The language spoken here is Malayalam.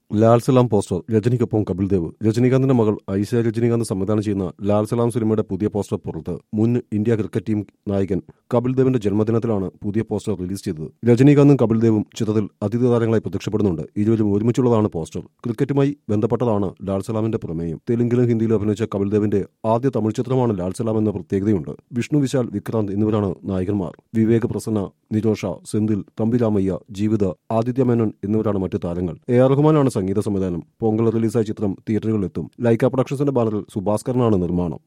ലാൽ സലാം പോസ്റ്റർ രജനിക്കൊപ്പം കപിൽ ദേവ് രജനീകാന്തിന്റെ മകൾ ഐശ രജനീകാന്ത് സംവിധാനം ചെയ്യുന്ന ലാൽ സലാം സിനിമയുടെ പുതിയ പോസ്റ്റർ പുറത്ത് മുൻ ഇന്ത്യ ക്രിക്കറ്റ് ടീം നായകൻ കപിൽ ദേവിന്റെ ജന്മദിനത്തിലാണ് പുതിയ പോസ്റ്റർ റിലീസ് ചെയ്തത് രജനീകാന്തും കപിൽ ദേവും ചിത്രത്തിൽ അതിഥി താരങ്ങളായി പ്രത്യക്ഷപ്പെടുന്നുണ്ട് ഇരുവരും ഒരുമിച്ചുള്ളതാണ് പോസ്റ്റർ ക്രിക്കറ്റുമായി ബന്ധപ്പെട്ടതാണ് ലാൽ സലാമിന്റെ പ്രമേയം തെലുങ്കിലും ഹിന്ദിയിലും അഭിനയിച്ച കപിൽ ദേവിന്റെ ആദ്യ തമിഴ് ചിത്രമാണ് ലാൽ സലാം എന്ന പ്രത്യേകതയുണ്ട് വിഷ്ണു വിശാൽ വിക്രാന്ത് എന്നിവരാണ് നായകന്മാർ വിവേക് പ്രസന്ന നിരോഷ സെന്തിൽ തമ്പിരാമയ്യ ജീവിത ആദിത്യ മേനോൻ എന്നിവരാണ് മറ്റു താരങ്ങൾ എ ആർ റഹ്മാനാണ് സംഗീത സംവിധാനം പൊങ്കൽ റിലീസായ ചിത്രം തിയേറ്ററുകളിലെത്തും ലൈക്ക പ്രൊഡക്ഷൻസിന്റെ ബാനറിൽ സുഭാസ്കരനാണ് നിർമ്മാണം